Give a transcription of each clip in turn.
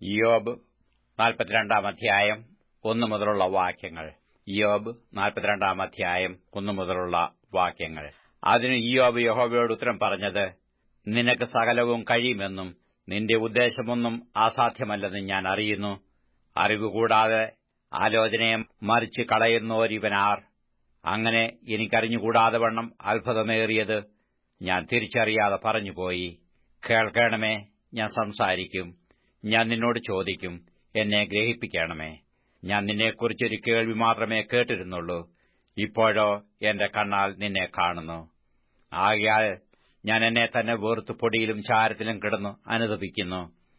യോബ് നാൽപ്പത്തിരണ്ടാം അധ്യായം ഒന്നു മുതലുള്ള വാക്യങ്ങൾ യോബ് നാൽപ്പത്തിരണ്ടാം അധ്യായം ഒന്നു മുതലുള്ള വാക്യങ്ങൾ അതിന് ഇയോബ് യഹോവയോട് ഉത്തരം പറഞ്ഞത് നിനക്ക് സകലവും കഴിയുമെന്നും നിന്റെ ഉദ്ദേശമൊന്നും അസാധ്യമല്ലെന്നും ഞാൻ അറിയുന്നു അറിവ് കൂടാതെ ആലോചനയെ മറിച്ച് കളയുന്നോരിവനാർ അങ്ങനെ എനിക്കറിഞ്ഞുകൂടാതെ വണ്ണം അത്ഭുതമേറിയത് ഞാൻ തിരിച്ചറിയാതെ പറഞ്ഞുപോയി കേൾക്കണമേ ഞാൻ സംസാരിക്കും ഞാൻ നിന്നോട് ചോദിക്കും എന്നെ ഗ്രഹിപ്പിക്കണമേ ഞാൻ നിന്നെക്കുറിച്ചൊരു കേൾവി മാത്രമേ കേട്ടിരുന്നുള്ളൂ ഇപ്പോഴോ എന്റെ കണ്ണാൽ നിന്നെ കാണുന്നു ആകയാൽ ഞാൻ എന്നെ തന്നെ വേർത്തു പൊടിയിലും ചാരത്തിലും കിടന്നു അനുദപിക്കുന്നു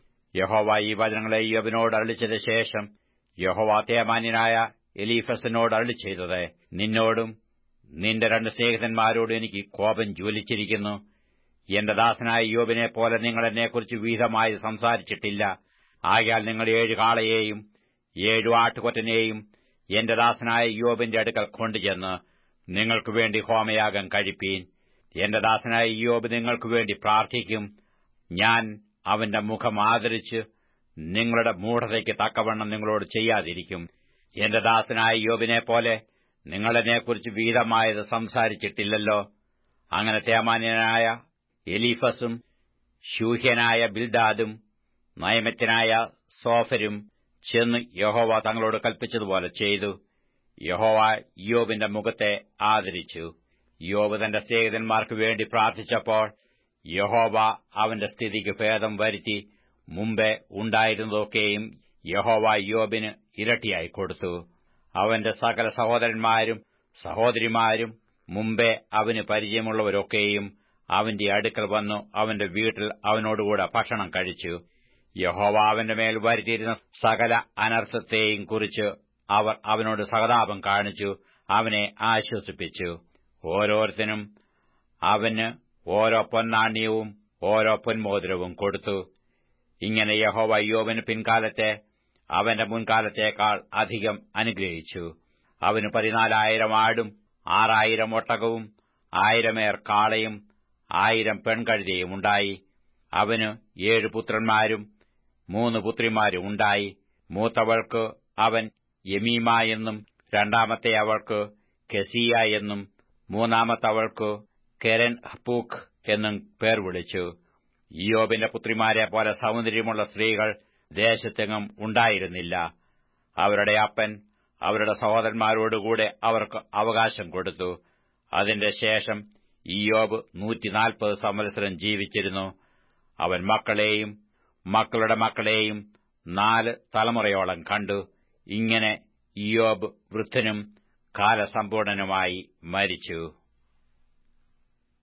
യഹോവ ഈ വചനങ്ങളെ യോബിനോട് അരളിച്ചതിന് ശേഷം യഹോവ തേമാന്യനായ എലീഫസിനോട് അരളി ചെയ്തത് നിന്നോടും നിന്റെ രണ്ട് സ്നേഹിതന്മാരോടും എനിക്ക് കോപം ജ്വലിച്ചിരിക്കുന്നു എന്റെ ദാസനായ യോബിനെ പോലെ നിങ്ങൾ എന്നെക്കുറിച്ച് വിഹിതമായി സംസാരിച്ചിട്ടില്ല ആകയാൽ നിങ്ങൾ ഏഴ് കാളയെയും ഏഴു ആട്ടുകൊറ്റനെയും എന്റെ ദാസനായ യോബിന്റെ അടുക്കൽ കൊണ്ടുചെന്ന് നിങ്ങൾക്ക് വേണ്ടി ഹോമയാഗം കഴിപ്പീൻ എന്റെ ദാസനായ യോബ് നിങ്ങൾക്ക് വേണ്ടി പ്രാർത്ഥിക്കും ഞാൻ അവന്റെ മുഖം ആദരിച്ച് നിങ്ങളുടെ മൂഢതയ്ക്ക് തക്കവണ്ണം നിങ്ങളോട് ചെയ്യാതിരിക്കും എന്റെ ദാസനായ യോബിനെ പോലെ നിങ്ങളെന്നെക്കുറിച്ച് വീതമായത് സംസാരിച്ചിട്ടില്ലല്ലോ അങ്ങനെ തേമാന്യനായ എലീഫസും ശൂഹ്യനായ ബിൽദാദും നയമത്യനായ സോഫരും ചെന്ന് യഹോവ തങ്ങളോട് കൽപ്പിച്ചതുപോലെ ചെയ്തു യഹോവ യോബിന്റെ മുഖത്തെ ആദരിച്ചു യോബ് തന്റെ സ്നേഹിതന്മാർക്ക് വേണ്ടി പ്രാർത്ഥിച്ചപ്പോൾ യഹോവ അവന്റെ സ്ഥിതിക്ക് ഭേദം വരുത്തി മുമ്പേ ഉണ്ടായിരുന്നതൊക്കെയും യഹോവ യോബിന് ഇരട്ടിയായി കൊടുത്തു അവന്റെ സകല സഹോദരന്മാരും സഹോദരിമാരും മുമ്പേ അവന് പരിചയമുള്ളവരൊക്കെയും അവന്റെ അടുക്കൽ വന്നു അവന്റെ വീട്ടിൽ അവനോടുകൂടെ ഭക്ഷണം കഴിച്ചു യഹോവ അവന്റെ മേൽ വരുത്തിയിരുന്ന സകല അനർത്ഥത്തെയും കുറിച്ച് അവർ അവനോട് സഹതാപം കാണിച്ചു അവനെ ആശ്വസിപ്പിച്ചു ഓരോരുത്തനും അവന് ഓരോ പൊന്നാണ്യവും ഓരോ പൊന്മോതിരവും കൊടുത്തു ഇങ്ങനെ യഹോവ യോബിന് പിൻകാലത്തെ അവന്റെ മുൻകാലത്തേക്കാൾ അധികം അനുഗ്രഹിച്ചു അവന് പതിനാലായിരം ആടും ആറായിരം ഒട്ടകവും ആയിരമേർ കാളയും ആയിരം പെൺകഴുതയും ഉണ്ടായി അവന് ഏഴ് പുത്രന്മാരും മൂന്ന് പുത്രിമാരും ഉണ്ടായി മൂത്തവൾക്ക് അവൻ യമീമ എന്നും രണ്ടാമത്തെ അവൾക്ക് കെസിയ എന്നും മൂന്നാമത്തവൾക്ക് കെരൻ ഹപ്പൂക്ക് എന്നും പേർ വിളിച്ചു ഇയോബിന്റെ പുത്രിമാരെ പോലെ സൗന്ദര്യമുള്ള സ്ത്രീകൾ ദേശത്തെങ്ങും ഉണ്ടായിരുന്നില്ല അവരുടെ അപ്പൻ അവരുടെ സഹോദരന്മാരോടുകൂടെ അവർക്ക് അവകാശം കൊടുത്തു അതിന്റെ ശേഷം ഇയോബ് നൂറ്റിനാൽപ്പത് സംവത്സരം ജീവിച്ചിരുന്നു അവൻ മക്കളെയും മക്കളുടെ മക്കളെയും നാല് തലമുറയോളം കണ്ടു ഇങ്ങനെ ഇയോബ് വൃദ്ധനും കാലസമ്പൂർണനുമായി മരിച്ചു